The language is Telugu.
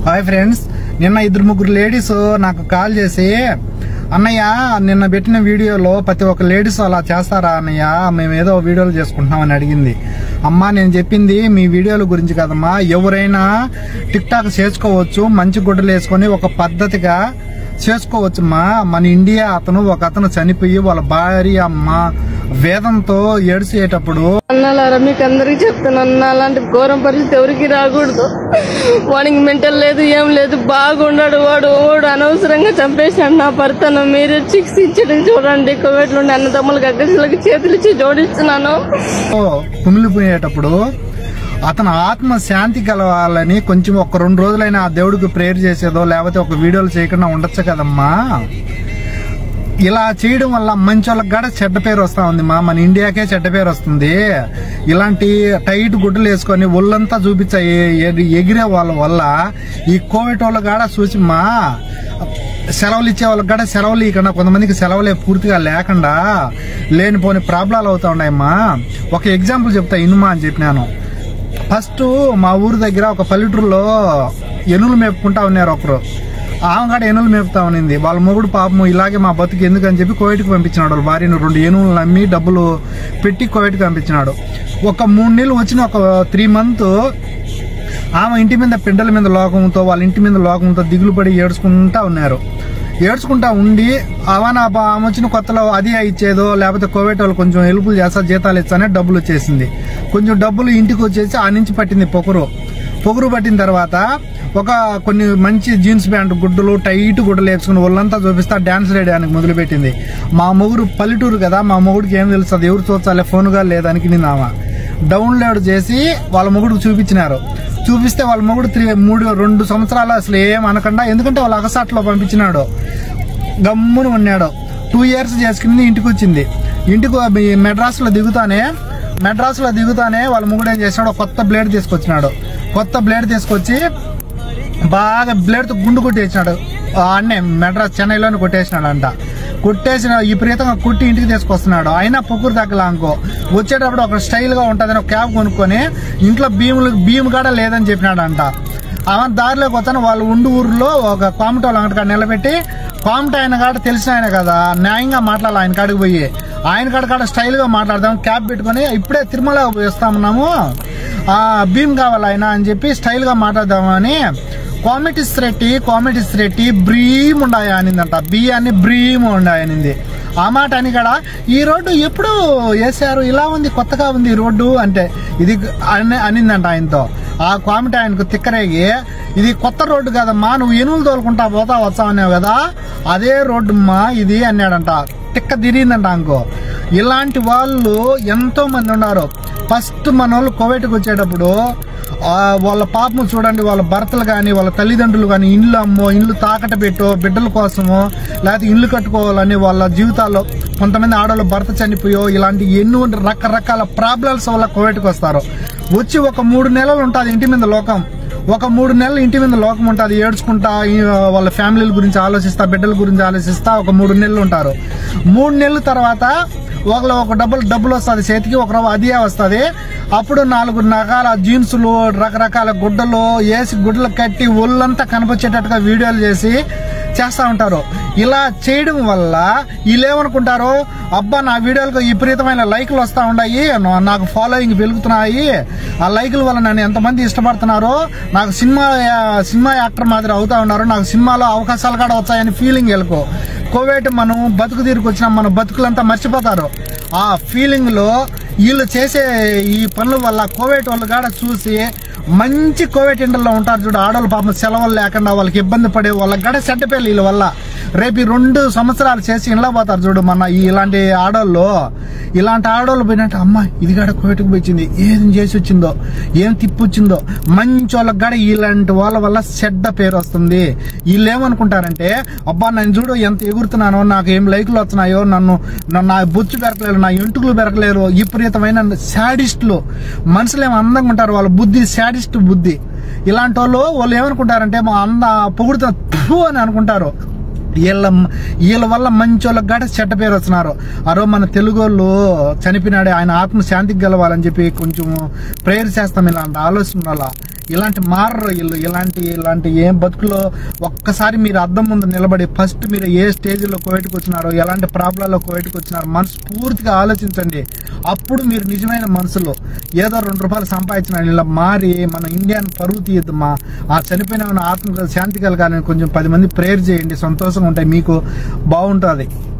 హాయ్ ఫ్రెండ్స్ నిన్న ఇద్దరు ముగ్గురు లేడీస్ నాకు కాల్ చేసి అన్నయ్య నిన్న పెట్టిన వీడియోలో ప్రతి ఒక్క లేడీస్ అలా చేస్తారా అన్నయ్య మేము ఏదో వీడియోలు చేసుకుంటున్నామని అడిగింది అమ్మా నేను చెప్పింది మీ వీడియోల గురించి కదమ్మా ఎవరైనా టిక్ టాక్ చేసుకోవచ్చు మంచి గుడ్డలు వేసుకొని ఒక పద్ధతిగా చేసుకోవచ్చమ్మా మన ఇండియా అతను ఒక అతను చనిపోయి వాళ్ళ భార్య అమ్మ వేదంతో ఏడ్చేటప్పుడు అన్నాలారా మీకు అందరికి చెప్తున్నాను నా అలాంటి ఘోరం పరిస్థితి ఎవరికి రాకూడదు వాడికి మెంటల్ లేదు ఏం లేదు బాగున్నాడు వాడు వాడు అనవసరంగా చంపేసినాడు నా భర్తను మీరే చిక్స్ ఇచ్చడం చూడండి కోవిడ్ నుండి అన్నదమ్ములకి అగ్గసులకి చేతులు ఇచ్చి జోడిస్తున్నాను కుమిలిపోయేటప్పుడు అతను ఆత్మ శాంతి కలవాలని కొంచెం ఒక రెండు రోజులైనా ఆ దేవుడికి ప్రేయర్ చేసేదో లేకపోతే ఒక వీడియోలు చేయకుండా ఉండొచ్చు కదమ్మా ఇలా చేయడం వల్ల మంచి వాళ్ళకి కూడా చెడ్డ పేరు వస్తా ఉంది మా మన ఇండియాకే చెడ్డ పేరు వస్తుంది ఇలాంటి టైట్ గుడ్డలు వేసుకొని ఒళ్ళంతా చూపించే ఎ- ఎగిరే వాళ్ళ వల్ల ఈ కోవిడ్ వాళ్ళ కాడ చూసి మా సెలవులు ఇచ్చే వాళ్ళకి కూడా సెలవులు ఇవ్వకుండా కొంతమందికి సెలవులే పూర్తిగా లేకుండా లేనిపోని ప్రాబ్లాలు అవుతా ఉన్నాయమ్మా ఒక ఎగ్జాంపుల్ చెప్తా ఇనుమా అని చెప్పినాను ఫస్ట్ మా ఊరు దగ్గర ఒక పల్లెటూరులో ఎనులు మేపుకుంటా ఉన్నారు ఒకరు ఆమె కాడ ఎనులు మేపుతా ఉన్నింది వాళ్ళ మొగుడు పాపం ఇలాగే మా బతుకు ఎందుకని చెప్పి కోవిడ్కి పంపించినాడు వాళ్ళ భార్యను రెండు ఏనుగులు నమ్మి డబ్బులు పెట్టి కోవిడ్కి పంపించినాడు ఒక మూడు నెలలు వచ్చిన ఒక త్రీ మంత్ ఆమె ఇంటి మీద పిడ్డల మీద లోకంతో వాళ్ళ ఇంటి మీద లోకంతో దిగులు పడి ఏడ్చుకుంటా ఉన్నారు ఏడ్చుకుంటా ఉండి అవనా ఆమె వచ్చిన కొత్తలో అది ఇచ్చేదో లేకపోతే కోవిడ్ వాళ్ళు కొంచెం హెల్ప్లు చేస్తా జీతాలు ఇచ్చానే డబ్బులు వచ్చేసింది కొంచెం డబ్బులు ఇంటికి వచ్చేసి ఆ నుంచి పట్టింది పొగరు పొగరు పట్టిన తర్వాత ఒక కొన్ని మంచి జీన్స్ ప్యాంట్ గుడ్డలు టైట్ గుడ్డలు వేసుకుని ఒళ్ళంతా చూపిస్తా డాన్స్ వేయడానికి మొదలుపెట్టింది మా మొగుడు పల్లెటూరు కదా మా మొగుడికి ఏం తెలుస్తుంది ఎవరు చూచాలే ఫోన్గా లేదానికి నేను ఆమె డౌన్లోడ్ చేసి వాళ్ళ మొగుడికి చూపించినారు చూపిస్తే వాళ్ళ మొగుడు త్రీ మూడు రెండు సంవత్సరాలు అసలు ఏం అనకుండా ఎందుకంటే వాళ్ళ అగసాట్లో పంపించినాడు గమ్మున ఉన్నాడు టూ ఇయర్స్ చేసుకుని ఇంటికి వచ్చింది ఇంటికి ఈ మెడ్రాస్లో దిగుతానే మెడ్రాస్లో దిగుతానే వాళ్ళ మొగుడు ఏం చేసినాడు ఒక కొత్త బ్లేడ్ తీసుకొచ్చినాడు కొత్త బ్లేడ్ తీసుకొచ్చి బాగా బ్లేడ్తో గుండు కొట్టేసినాడు అన్నే మెడ్రాస్ చెన్నైలోనే కొట్టేసినాడు అంట కొట్టేసిన విపరీతంగా కుట్టి ఇంటికి తీసుకొస్తున్నాడు అయినా పొక్కురు తగ్గలా అనుకో వచ్చేటప్పుడు ఒక స్టైల్ గా ఉంటుందని ఒక క్యాబ్ కొనుక్కొని ఇంట్లో భీములు భీము కూడా లేదని చెప్పినాడు అంట ఆమె దారిలోకి వచ్చాను వాళ్ళు ఉండు ఊర్లో ఒక కామిటోళ్ళు అంగటి నిలబెట్టి కామిట ఆయన కాడ తెలిసిన ఆయన కదా న్యాయంగా మాట్లాడాలి ఆయన కాడికి పోయి ఆయన కాడ కాడ స్టైల్ గా మాట్లాడదాం క్యాబ్ పెట్టుకొని ఇప్పుడే తిరుమల వేస్తామన్నాము ఆ భీమ్ కావాలి ఆయన అని చెప్పి స్టైల్ గా మాట్లాడదామని కామెటీస్ రెట్టి కామెటీస్ రెట్టి బ్రీమ్ ఉండాయా అనిందంట బియ్యాన్ని బ్రీమ్ ఉండాయనింది ఆ మాట అని కూడా ఈ రోడ్డు ఎప్పుడు వేసారు ఇలా ఉంది కొత్తగా ఉంది ఈ రోడ్డు అంటే ఇది అని అనిందంట ఆయనతో ఆ కామెటీ ఆయనకు తిక్కరేగి ఇది కొత్త రోడ్డు కదమ్మా నువ్వు ఎనుగులు తోలుకుంటా పోతా వచ్చావన్నావు కదా అదే రోడ్డుమ్మా ఇది అన్నాడంట తిక్క తిరిగిందంట అనుకో ఇలాంటి వాళ్ళు ఎంతో మంది ఉన్నారు ఫస్ట్ మన వాళ్ళు కోవిడ్కి వచ్చేటప్పుడు ఆ, వాళ్ళ పాపం చూడండి వాళ్ళ భర్తలు కానీ వాళ్ళ తల్లిదండ్రులు కానీ ఇండ్లు అమ్మో ఇండ్లు తాకట పెట్టో బిడ్డల కోసమో లేకపోతే ఇండ్లు కట్టుకోవాలని వాళ్ళ జీవితాల్లో కొంతమంది ఆడవాళ్ళు భర్త చనిపోయో ఇలాంటి ఎన్నో రకరకాల ప్రాబ్లమ్స్ వల్ల కోవిడ్కి వస్తారు వచ్చి ఒక మూడు నెలలు ఉంటుంది ఇంటి మీద లోకం ఒక మూడు నెలలు ఇంటి మీద లోకం ఉంటుంది ఏడ్చుకుంటా ఈ, వాళ్ళ ఫ్యామిలీల గురించి ఆలోచిస్తా బిడ్డల గురించి ఆలోచిస్తా ఒక మూడు నెలలు ఉంటారు మూడు నెలల తర్వాత ఒకళ్ళు ఒక డబ్బులు డబ్బులు వస్తుంది చేతికి ఒక రవ్వ అదియే వస్తుంది అప్పుడు నాలుగు రకాల జీన్సులు రకరకాల గుడ్డలు వేసి గుడ్డలు కట్టి ఒళ్ళంతా కనిపించేటట్టుగా వీడియోలు చేసి చేస్తా ఉంటారు ఇలా చేయడం వల్ల వీళ్ళు ఏమనుకుంటారు అబ్బా నా వీడియోలకు విపరీతమైన లైకులు వస్తా ఉన్నాయి నా- నాకు ఫాలోయింగ్ పెరుగుతున్నాయి ఆ లైకుల వల్ల నన్ను ఎంతమంది ఇష్టపడుతున్నారో నాకు సినిమా సినిమా యాక్టర్ మాదిరి అవుతా ఉన్నారు నాకు సినిమాలో అవకాశాలు కూడా వచ్చాయని ఫీలింగ్ వెళ్ళుకో కోవిడ్ మనం బతుకు తీరుకు వచ్చిన మన బతుకులంతా మర్చిపోతారు ఆ ఫీలింగ్ లో వీళ్ళు చేసే ఈ పనుల వల్ల కోవిడ్ వాళ్ళు కూడా చూసి మంచి కోవిడ్ ఎండల్లో ఉంటారు చూడు ఆడవాళ్ళు పాపం సెలవులు లేకుండా వాళ్ళకి ఇబ్బంది పడే వాళ్ళకి కూడా చెడ్డ పేర్లు వీళ్ళ వల్ల రేపు ఈ రెండు సంవత్సరాలు చేసి ఇంట్లో పోతారు చూడు మన ఈ ఇలాంటి ఆడవాళ్ళు ఇలాంటి ఆడవాళ్ళు పోయినట్టు అమ్మ ఇది కూడా కోవిడ్కి పోయింది ఏం చేసి వచ్చిందో ఏం తిప్పి వచ్చిందో మంచి వాళ్ళకి కూడా ఇలాంటి వాళ్ళ వల్ల చెడ్డ పేరు వస్తుంది వీళ్ళు ఏమనుకుంటారంటే అబ్బా నన్ను చూడు ఎంత ఎగురుతున్నానో నాకు ఏం లైకులు వస్తున్నాయో నన్ను నన్ను నా బొచ్చు పెరకలేరు నా ఎంటుకలు పెరకలేరు విపరీతమైన శాడిస్టులు మనుషులు ఏమో అందంగా ఉంటారు వాళ్ళ బుద్ధి శాడిస్ట్ బుద్ధి ఇలాంటి వాళ్ళు వాళ్ళు ఏమనుకుంటారంటే మా అంద పొగుడుతున్న అని అనుకుంటారు వీళ్ళ వీళ్ళ వల్ల మంచి వాళ్ళకి కూడా చెడ్డ పేరు వస్తున్నారు అరో మన తెలుగు వాళ్ళు చనిపోయినాడే ఆయన ఆత్మ శాంతికి గెలవాలని చెప్పి కొంచెం ప్రేయర్ చేస్తాం ఇలాంటి ఆలోచన వల్ల ఇలాంటి మారరు వీళ్ళు ఇలాంటి ఇలాంటి ఏం బతుకులో ఒక్కసారి మీరు అద్దం ముందు నిలబడి ఫస్ట్ మీరు ఏ స్టేజ్లో కోవిడ్కి వచ్చినారో ఎలాంటి ప్రాబ్లంలో కోవిడ్కి వచ్చినారో మనసు పూర్తిగా ఆలోచించండి అప్పుడు మీరు నిజమైన మనసులో ఏదో రెండు రూపాయలు సంపాదించిన ఇలా మారి మన ఇండియాని పరువు తీయద్దమ్మా ఆ చనిపోయిన ఆత్మ శాంతి కలగాలని కొంచెం పది మంది ప్రేయర్ చేయండి సంతోషంగా ఉంటాయి మీకు బాగుంటుంది